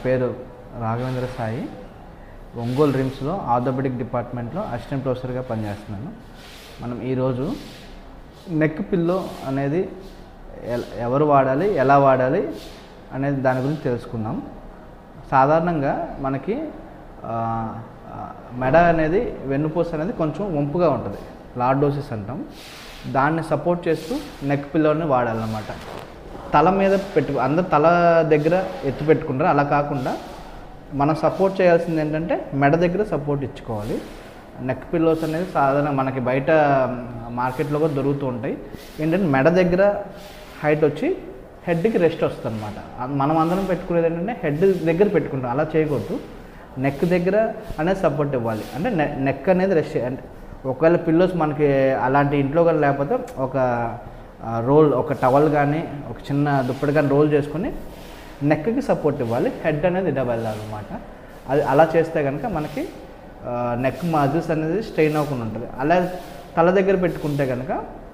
పేరు రాఘవేంద్ర సాయి ఒంగోలు రిమ్స్లో ఆర్థోపెడిక్ డిపార్ట్మెంట్లో అసిస్టెంట్ ప్రొఫెసర్గా పనిచేస్తున్నాను మనం ఈరోజు నెక్ పిల్లో అనేది ఎల- ఎవరు వాడాలి ఎలా వాడాలి అనేది దాని గురించి తెలుసుకుందాం సాధారణంగా మనకి ఆ, ఆ, మెడ అనేది వెన్నుపూస అనేది కొంచెం వంపుగా ఉంటుంది లార్డోసిస్ అంటాం దాన్ని సపోర్ట్ చేస్తూ నెక్ పిల్లోని వాడాలన్నమాట తల మీద పెట్టు అందరు తల దగ్గర ఎత్తు పెట్టుకుంటారు అలా కాకుండా మనం సపోర్ట్ చేయాల్సింది ఏంటంటే మెడ దగ్గర సపోర్ట్ ఇచ్చుకోవాలి నెక్ పిల్లోస్ అనేది సాధారణ మనకి బయట మార్కెట్లో కూడా దొరుకుతూ ఉంటాయి ఏంటంటే మెడ దగ్గర హైట్ వచ్చి హెడ్కి రెస్ట్ వస్తుంది అనమాట మనం అందరం పెట్టుకునేది ఏంటంటే హెడ్ దగ్గర పెట్టుకుంటాం అలా చేయకూడదు నెక్ దగ్గర అనేది సపోర్ట్ ఇవ్వాలి అంటే నె- నెక్ అనేది రెస్ట్ అంటే ఒకవేళ పిల్లోస్ మనకి అలాంటి ఇంట్లో కానీ లేకపోతే ఒక ఆ, రోల్ ఒక టవల్ కానీ ఒక చిన్న దుప్పటి కానీ రోల్ చేసుకొని నెక్కి సపోర్ట్ ఇవ్వాలి హెడ్ అనేది ఇడ వెళ్ళాలన్నమాట అది అలా చేస్తే కనుక మనకి నెక్ మజిల్స్ అనేది స్ట్రెయిన్ అవ్వకుండా ఉంటుంది అలా తల దగ్గర పెట్టుకుంటే కనుక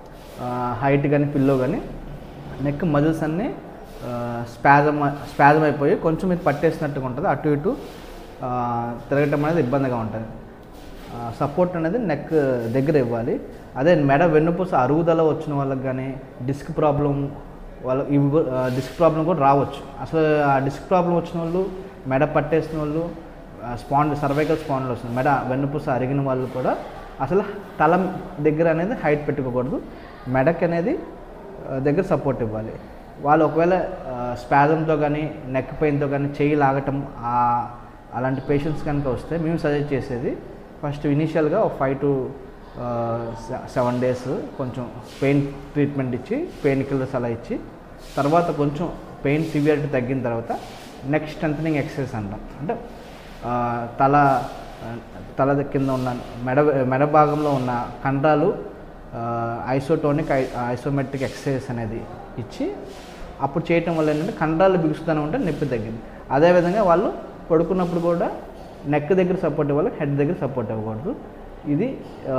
హైట్ కానీ పిల్లో కానీ నెక్ మజిల్స్ అన్నీ స్పాజమ్ స్పాజమ్ అయిపోయి కొంచెం ఇది పట్టేసినట్టుగా ఉంటుంది అటు ఇటు ఆ, తిరగటం అనేది ఇబ్బందిగా ఉంటుంది సపోర్ట్ అనేది నెక్ దగ్గర ఇవ్వాలి అదే మెడ వెన్నుపూస అరుగుదల వచ్చిన వాళ్ళకి కానీ డిస్క్ ప్రాబ్లం వాళ్ళ ఇవి డిస్క్ ప్రాబ్లం కూడా రావచ్చు అసలు ఆ డిస్క్ ప్రాబ్లం వచ్చిన వాళ్ళు మెడ పట్టేసిన వాళ్ళు స్పాండ్ సర్వైకల్ స్పాండ్లో వస్తుంది మెడ వెన్నుపూస అరిగిన వాళ్ళు కూడా అసలు తల దగ్గర అనేది హైట్ పెట్టుకోకూడదు మెడక్ అనేది ఆ, దగ్గర సపోర్ట్ ఇవ్వాలి వాళ్ళు ఒకవేళ స్పాజంతో కానీ నెక్ పెయిన్తో కానీ చేయి లాగటం ఆ, అలాంటి పేషెంట్స్ కనుక వస్తే మేము సజెస్ట్ చేసేది ఫస్ట్ ఇనీషియల్గా ఒక ఫైవ్ టు సెవెన్ డేస్ కొంచెం పెయిన్ ట్రీట్మెంట్ ఇచ్చి పెయిన్ కిల్లర్స్ అలా ఇచ్చి తర్వాత కొంచెం పెయిన్ సివియారిటీ తగ్గిన తర్వాత నెక్స్ట్ స్ట్రెంథనింగ్ ఎక్సర్సైజ్ అంటాం అంటే ఆ, తల ఆ, తల కింద ఉన్న మెడ మెడ భాగంలో ఉన్న కండరాలు ఐసోటోనిక్ ఐసోమెట్రిక్ ఎక్సర్సైజ్ అనేది ఇచ్చి అప్పుడు చేయటం వల్ల ఏంటంటే కండరాలు బిగుసుతూనే ఉంటే నొప్పి తగ్గింది అదేవిధంగా వాళ్ళు పడుకున్నప్పుడు కూడా నెక్ దగ్గర సపోర్ట్ ఇవ్వాలి హెడ్ దగ్గర సపోర్ట్ ఇవ్వకూడదు ఇది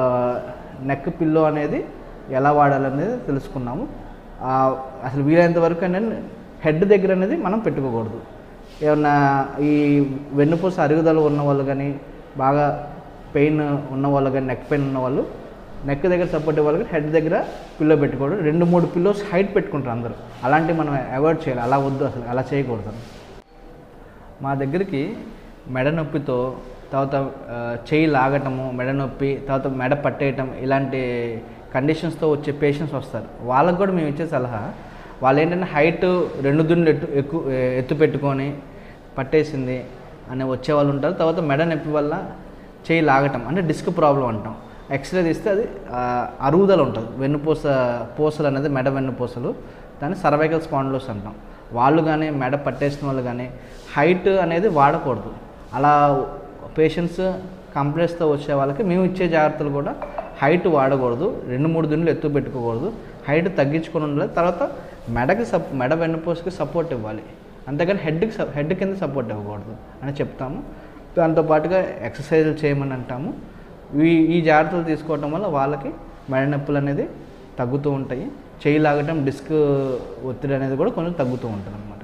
నెక్ పిల్లో అనేది ఎలా వాడాలనేది తెలుసుకున్నాము ఆ, అసలు వీలైనంత వరకు ఏంటంటే హెడ్ దగ్గర అనేది మనం పెట్టుకోకూడదు ఏమన్నా ఈ వెన్నుపూస అరుగుదల ఉన్న వాళ్ళు కానీ బాగా పెయిన్ ఉన్న వాళ్ళు కానీ నెక్ పెయిన్ ఉన్న వాళ్ళు నెక్ దగ్గర సపోర్ట్ ఇవ్వాలి కానీ హెడ్ దగ్గర పిల్లో పెట్టుకోవడం రెండు మూడు పిల్లోస్ హైట్ పెట్టుకుంటారు అందరూ అలాంటివి మనం అవాయిడ్ చేయాలి అలా వద్దు అసలు అలా చేయకూడదు మా దగ్గరికి మెడ నొప్పితో తర్వాత ఆ, చేయి లాగటము మెడ నొప్పి తర్వాత మెడ పట్టేయటం ఇలాంటి కండిషన్స్తో వచ్చే పేషెంట్స్ వస్తారు వాళ్ళకు కూడా మేము ఇచ్చే సలహా వాళ్ళు ఏంటంటే హైట్ రెండు దుండ్లు ఎత్తు ఎక్కువ ఎత్తు పెట్టుకొని పట్టేసింది అని వచ్చే వాళ్ళు ఉంటారు తర్వాత మెడ నొప్పి వల్ల చేయి లాగటం అంటే డిస్క్ ప్రాబ్లం అంటాం ఎక్స్రే తీస్తే అది ఆ, అరుగుదల ఉంటుంది వెన్నుపూస పూసలు అనేది మెడ వెన్నుపూసలు దాన్ని సర్వైకల్ స్పాండ్లోస్ అంటాం వాళ్ళు కానీ మెడ పట్టేసిన వాళ్ళు కానీ హైట్ అనేది వాడకూడదు అలా పేషెంట్స్ కంప్లైంట్స్తో వచ్చే వాళ్ళకి మేము ఇచ్చే జాగ్రత్తలు కూడా హైట్ వాడకూడదు రెండు మూడు దిండ్లు ఎత్తు పెట్టుకోకూడదు హైట్ తగ్గించుకొని ఉండాలి తర్వాత మెడకి సప్ మెడ వెన్నుపూసకి సపోర్ట్ ఇవ్వాలి అంతేగాని హెడ్కి స హెడ్ కింద సపోర్ట్ ఇవ్వకూడదు అని చెప్తాము దాంతోపాటుగా ఎక్సర్సైజులు చేయమని అంటాము ఈ ఈ జాగ్రత్తలు తీసుకోవటం వల్ల వాళ్ళకి మెడ నొప్పులు అనేది తగ్గుతూ ఉంటాయి చేయి లాగటం డిస్క్ ఒత్తిడి అనేది కూడా కొంచెం తగ్గుతూ ఉంటుంది అన్నమాట